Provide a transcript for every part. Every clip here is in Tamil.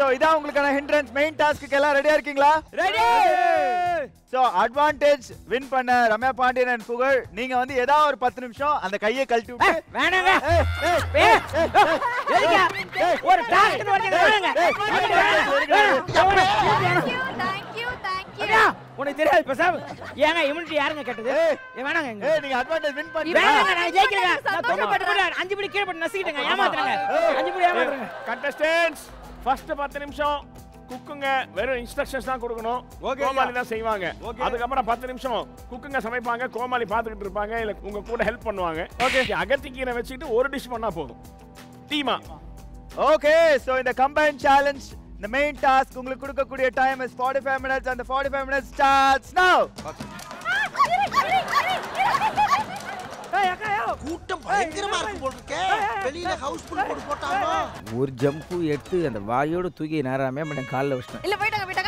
சோ இதான் உங்களுக்கான ஹிண்ட்ரன்ஸ் மெயின் டாஸ்க்கு எல்லாம் ரெடியா இருக்கீங்களா ரெடி சோ அட்வான்டேஜ் வின் பண்ண ரம்யா பாண்டியன் and புகழ் நீங்க வந்து ஏதாவது ஒரு பத்து நிமிஷம் அந்த கையை கழட்டி விட்டு வேணாங்க ஏய், ஏய், ஏய், ஏய், எதுக்கு? ஒரு டாஸ்க் வரீங்க வேணாங்க தேங்க்யூ தேங்க்யூ தேங்க்யூ அக்கா, உனக்கு தெரியாது பேசாம ஏங்க இம்யூனிட்டி யாருங்க கேட்டது ஏய். ஏய், வேணாங்க இங்க. ஏய் நீங்க அட்வான்டேஜ் வின் பண்ணி வேணாங்க நான் ஜெயிக்கிறேங்க நான் சந்தோஷப்படுறேன். தொட்டு பட்டு போட்டு அஞ்சு படி கீழே போட்டு நசுக்கிட்டேங்க ஏமாத்துறேங்க அஞ்சு படி ஏமாத்துறேங்க கண்டஸ்டன்ஸ் ஃபர்ஸ்ட் பத்து நிமிஷம் குக்குங்க வெறும் இன்ஸ்ட்ரக்ஷன்ஸ் தான் கொடுக்கணும் Okay, கோமாளி yeah. தான் செய்வாங்க Okay. அதுக்கப்புறம் பத்து நிமிஷம் குக்குங்க சமைப்பாங்க கோமாளி பார்த்துக்கிட்டு இருப்பாங்க இல்ல உங்க கூட ஹெல்ப் பண்ணுவாங்க ஓகே அகத்திக்கீரை வச்சுக்கிட்டு ஒரு டிஷ் பண்ணா போதும் டீமா ஓகே சோ இந்த கம்பைன் சேலஞ்ச் இந்த மெயின் டாஸ்க் உங்களுக்கு கொடுக்கக்கூடிய time is 45 minutes and the 45 minutes starts now ஏய் அக்கா யோ கூட்டம் பயங்கரமா இருக்கும் போல் இருக்கே வெளியில ஹவுஸ் ஃபுல் போட்டு போட்டாமா ஒரு ஜம்பு எடுத்து அந்த வாயோட தூக்கி நேராமே பண்ண காலில் வச்சிட்டேன் இல்ல போயிட்டாங்க போயிட்டாங்க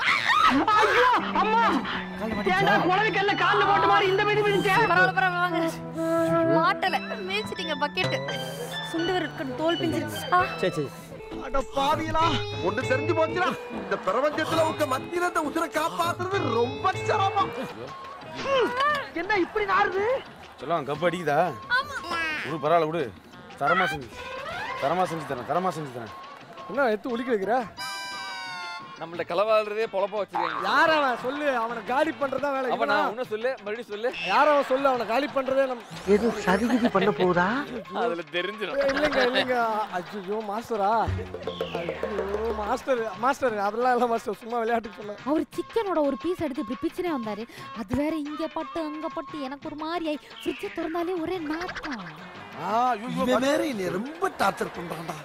பரவாயில்ல பரவாயில்ல வாங்க மாட்டல மீச்சிட்டீங்க பக்கெட் சுண்டு விரல் தோல் பிஞ்சிருச்சு ஆ, சரி சரி அட பாவியலா ஒண்ணு தெரிஞ்சு போச்சுடா இந்த பிரபஞ்சத்துல உங்க மத்தியில இந்த உசுரை காப்பாத்துறது ரொம்ப சிரமம் என்ன இப்படி நாறுது சொல்லுவாங்க கப்பு அடிக்குதா விடு பரவாயில்ல விடு தரமா செஞ்சு தரமா செஞ்சு தரேன் தரமா செஞ்சு தரேன் என்ன எடுத்து ஒலிக்க வைக்கிற நம்மள்ட்ட களவாடுறதே பொழப்பா வச்சிருக்காங்க யார் அவன் சொல்லு அவனை காலி பண்றதா வேலை அப்ப நான் உன்ன சொல்லு மறுபடியும் சொல்லு யார் அவன் சொல்லு அவனை காலி பண்றதே நம்ம எது சதிகிதி பண்ண போதா அதுல தெரிஞ்சிடும் ஏய், இல்லைங்க இல்லைங்க ஐயோ மாஸ்டரா ஐயோ மாஸ்டர் மாஸ்டர் அதெல்லாம் இல்லை மாஸ்டர் சும்மா விளையாட்டுக்கு சொன்னேன் அவர் சிக்கனோட ஒரு பீஸ் எடுத்து இப்படி பிச்சுனே வந்தாரு அது வேற இங்க பட்டு அங்க பட்டு எனக்கு ஒரு மாதிரி ஆயி ஃப்ரிட்ஜை திறந்தாலே ஒரே நாட்டம் இவன் வேற என்னை ரொம்ப டார்ச்சர் பண்றான்டா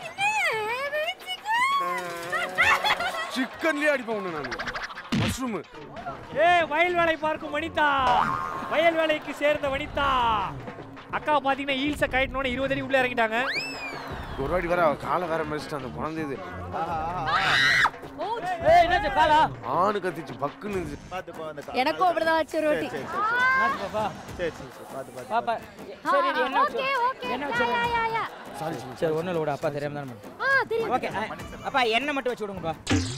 சிக்கன்லயே அடிப்பேன் ஒண்ணு நான் மஷ்ரூம் ஏய் வயல் வேலை பார்க்கும் வனிதா வயல் வேலைக்கு சேர்ந்த வனிதா அக்கா பாத்தீங்கன்னா ஈல்ஸ கயிட்டனோட இருபது அடி உள்ள இறங்கிட்டாங்க ஒரு வாட்டி வேற அவ காலை வேற மிதிச்சிட்டு அந்த குழந்தை இது ஏய் என்னாச்சு காலா ஆணு கத்திச்சு பக்குன்னு இருந்துச்சு. பாத்து போ அந்த எனக்கும் அப்படிதான் ஆச்சு ஒரு வாட்டி நாச்சு பாப்பா சரி சரி சரி பாத்து பாத்து பாப்பா சரி இது என்ன ஓகே ஓகே என்ன யா யா யா யா சரி ஒன்றும் இல்லை விட அப்பா தெரியாம தானே ஆ தெரியும் ஓகே அப்பா எண்ணெய் மட்டும் வச்சு விடுங்கப்பா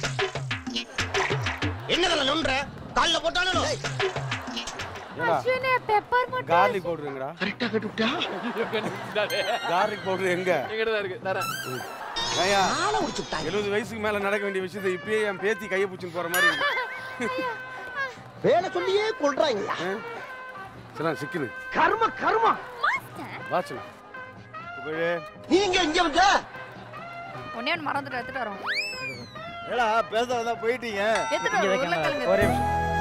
என்னதுல நொன்ற கால்ல போட்டாலும் அஸ்வினே பெப்பர் மட்டும் கார்லிக் பவுடருங்கடா கரெக்டா கட்டுட்டா கார்லிக் பவுடர் எங்க எங்கிட்ட தான் இருக்கு தரேன் ஏயா ஆள உடிச்சுட்டாங்க எழுபது வயசுக்கு மேல நடக்க வேண்டிய விஷயத்தை இப்பயே என் பேத்தி கையை பிடிச்சின்னு போற மாதிரி இருக்கு. வேலை சொல்லியே கொள்றாங்களா சரி சிக்கனு கர்ம கர்மா வாட்சலாம் புகழே நீங்க இங்க வந்த ஒன்னே ஒன்று மறந்துட்டு எடுத்துட்டு வரோம் ஏடா பேச வந்தா போயிட்டீங்க எடுத்துட்டு வரோம் உருளைக்கிழங்கு ஒரே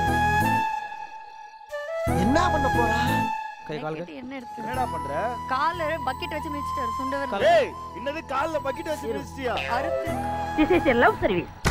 என்ன பண்ண போறா கை கால்கள் பக்கெட் என்ன எடுத்து என்னடா பண்ற கால பக்கெட் வச்சு மிதிச்சிட்டாரு சுண்டு விரல் ஏய் இன்னது கால்ல பக்கெட் வச்சு மிதிச்சியா அறுத்து this is a love service